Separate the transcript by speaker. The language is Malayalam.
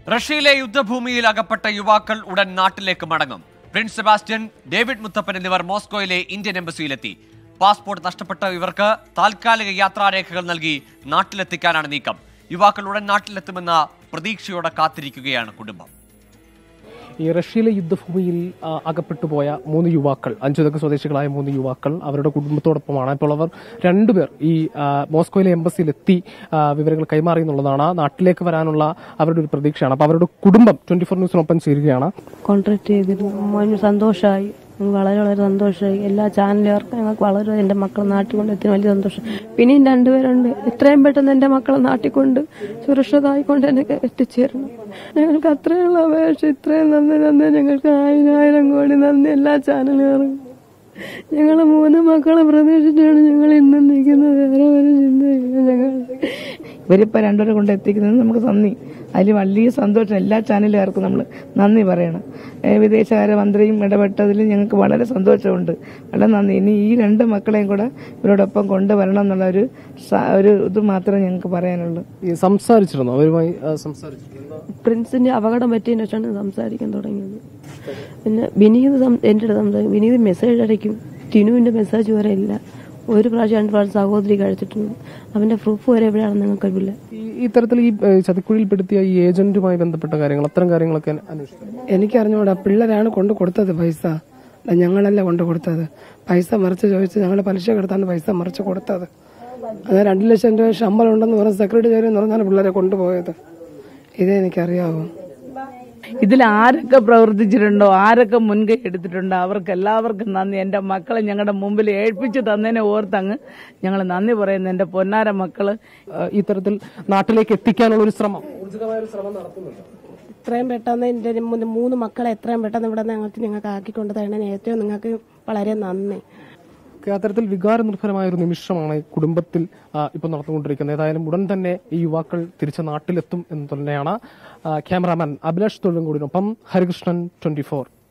Speaker 1: റഷ്യയിലെ യുദ്ധഭൂമിയിൽ അകപ്പെട്ട യുവാക്കൾ ഉടൻ നാട്ടിലേക്ക് മടങ്ങും പ്രിൻസ് സെബാസ്റ്റ്യൻ ഡേവിഡ് മുത്തപ്പൻ എന്നിവർ മോസ്കോയിലെ ഇന്ത്യൻ എംബസിയിലെത്തി പാസ്പോർട്ട് നഷ്ടപ്പെട്ട ഇവർക്ക് താൽക്കാലിക യാത്രാരേഖകൾ നൽകി നാട്ടിലെത്തിക്കാനാണ് നീക്കം യുവാക്കൾ ഉടൻ നാട്ടിലെത്തുമെന്ന പ്രതീക്ഷയോടെ കാത്തിരിക്കുകയാണ് കുടുംബം
Speaker 2: ഈ റഷ്യയിലെ യുദ്ധഭൂമിയിൽ ആ, അകപ്പെട്ടു പോയ മൂന്ന് യുവാക്കൾ അഞ്ചുതക്ക് സ്വദേശികളായ മൂന്ന് യുവാക്കൾ അവരുടെ കുടുംബത്തോടൊപ്പമാണ് ഇപ്പോൾ അവർ രണ്ടുപേർ ഈ ആ, മോസ്കോയിലെ എംബസിയിൽ എത്തി ആ, വിവരങ്ങൾ കൈമാറി എന്നുള്ളതാണ് നാട്ടിലേക്ക് വരാനുള്ള അവരുടെ ഒരു പ്രതീക്ഷയാണ് അപ്പോൾ അവരുടെ കുടുംബം ട്വന്റി ഫോർ ന്യൂസിനൊപ്പം ചേരുകയാണ്
Speaker 3: കോൺട്രാക്ട് ചെയ്തിരുന്നു മോന് സന്തോഷമായി വളരെ വളരെ സന്തോഷമായി എല്ലാ ചാനലുകാർക്കും ഞങ്ങൾക്ക് വളരെ എൻ്റെ മക്കളെ നാട്ടിൽ കൊണ്ട് എത്തി വലിയ സന്തോഷം പിന്നെയും രണ്ടുപേരുണ്ട് എത്രയും പെട്ടെന്ന് എൻ്റെ മക്കളെ നാട്ടിൽ കൊണ്ട് സുരക്ഷിതമായിക്കൊണ്ട് എന്നെ എത്തിച്ചേരണം ഞങ്ങൾക്ക് അത്രയുള്ള അപേക്ഷ ഇത്രയും നന്ദി നന്ദി ഞങ്ങൾക്ക് ആയിരം ആയിരം കോടി നന്ദി എല്ലാ ചാനലുകാർക്കും ഞങ്ങളെ മൂന്ന് മക്കളെ പ്രതീക്ഷിച്ചാണ് ഞങ്ങൾ ഇന്നും നിൽക്കുന്നത് വേറെ ഒരു ചിന്തയില്ല ഞങ്ങൾ
Speaker 4: ഇവരിപ്പോൾ രണ്ടുപേരെ കൊണ്ട് എത്തിക്കുന്നത് നമുക്ക് നന്ദി അതിൽ വലിയ സന്തോഷം എല്ലാ ചാനലുകാർക്കും നമ്മൾ നന്ദി പറയണം ഏഹ് വിദേശകാര്യ മന്ത്രിയും ഇടപെട്ടതിൽ ഞങ്ങൾക്ക് വളരെ സന്തോഷമുണ്ട് വളരെ നന്ദി ഇനി ഈ രണ്ട് മക്കളെയും കൂടെ ഇവരോടൊപ്പം കൊണ്ടുവരണം എന്നുള്ള ഒരു സ- ഒരു ഇത് മാത്രമേ ഞങ്ങൾക്ക് പറയാനുള്ളൂ
Speaker 2: ഈ സംസാരിച്ചിരുന്നു അവരുമായി ആ, സംസാരിച്ചിരുന്നു
Speaker 3: പ്രിൻസിന്റെ അപകടം പറ്റിയതിനു ശേഷമാണ് സംസാരിക്കാൻ തുടങ്ങിയത് പിന്നെ വിനീത് സം- എൻ്റെ അടുത്ത് സംസാരിക്കും വിനീത് മെസ്സേജ് അടയ്ക്കും ടിനുവിന്റെ മെസ്സേജ് വരെ ഇല്ല ഒരു പ്രാവശ്യം രണ്ട് പ്രാവശ്യം സഹോദരി കഴിച്ചിട്ടുണ്ട് അവന്റെ പ്രൂഫ് വരെ എവിടെയാണെന്ന് ഞങ്ങൾക്കറിയില്ല
Speaker 2: ഈ ഇത്തരത്തിൽ ഈ ഏ, ചതിക്കുഴിയിൽപ്പെടുത്തിയ ഈ ഏജന്റുമായി ബന്ധപ്പെട്ട കാര്യങ്ങൾ അത്തരം കാര്യങ്ങളൊക്കെ അന്വേഷിക്കും
Speaker 5: എനിക്കറിഞ്ഞൂടാ പിള്ളേരാണ് കൊണ്ട് കൊടുത്തത് പൈസ അല്ല ഞങ്ങളല്ല കൊണ്ട് കൊടുത്തത് പൈസ മറിച്ച് ചോദിച്ച് ഞങ്ങൾ പലിശ കൊടുത്താണ് പൈസ മറിച്ച് കൊടുത്തത് അത് രണ്ട് ലക്ഷം രൂപ ശമ്പളം ഉണ്ടെന്ന് പറഞ്ഞ സെക്രട്ടറി ജോലി എന്ന് പറഞ്ഞാണ് പിള്ളേരെ കൊണ്ടുപോയത് ഇതേ എനിക്കറിയാവൂ
Speaker 4: ഇതിൽ ആരൊക്കെ പ്രവർത്തിച്ചിട്ടുണ്ടോ ആരൊക്കെ മുൻകൈ എടുത്തിട്ടുണ്ടോ അവർക്ക് എല്ലാവർക്കും നന്ദി എൻ്റെ മക്കളെ ഞങ്ങളുടെ മുമ്പിൽ ഏൽപ്പിച്ച് തന്നതിനെ ഓർത്തങ്ങ് ഞങ്ങൾ നന്ദി പറയുന്നു എൻ്റെ പൊന്നാര മക്കള്
Speaker 2: ആ, ഇത്തരത്തിൽ നാട്ടിലേക്ക് എത്തിക്കാനുള്ള ഒരു ശ്രമം ഊർജിതമായ ഒരു ശ്രമം നടത്തുന്നുണ്ട്
Speaker 6: എത്രയും പെട്ടെന്ന് എൻ്റെ മൂന്ന് മൂന്ന് മക്കളെ എത്രയും പെട്ടെന്ന് ഇവിടെ ഞങ്ങൾക്ക് ഞങ്ങൾക്ക് ആക്കിക്കൊണ്ട് തരണേ ഏറ്റവും നിങ്ങൾക്ക് വളരെ നന്ദി
Speaker 2: ഒക്കെ അത്തരത്തിൽ വികാരനിർഭരമായ ഒരു നിമിഷമാണ് ഈ കുടുംബത്തിൽ ആ, ഇപ്പോൾ നടന്നുകൊണ്ടിരിക്കുന്നത് ഏതായാലും ഉടൻ തന്നെ ഈ യുവാക്കൾ തിരിച്ച് നാട്ടിലെത്തും എന്ന് തന്നെയാണ് ആ, ക്യാമറാമാൻ അഭിലാഷ് തൊഴിലും കൂടിനൊപ്പം ഹരികൃഷ്ണൻ ട്വന്റി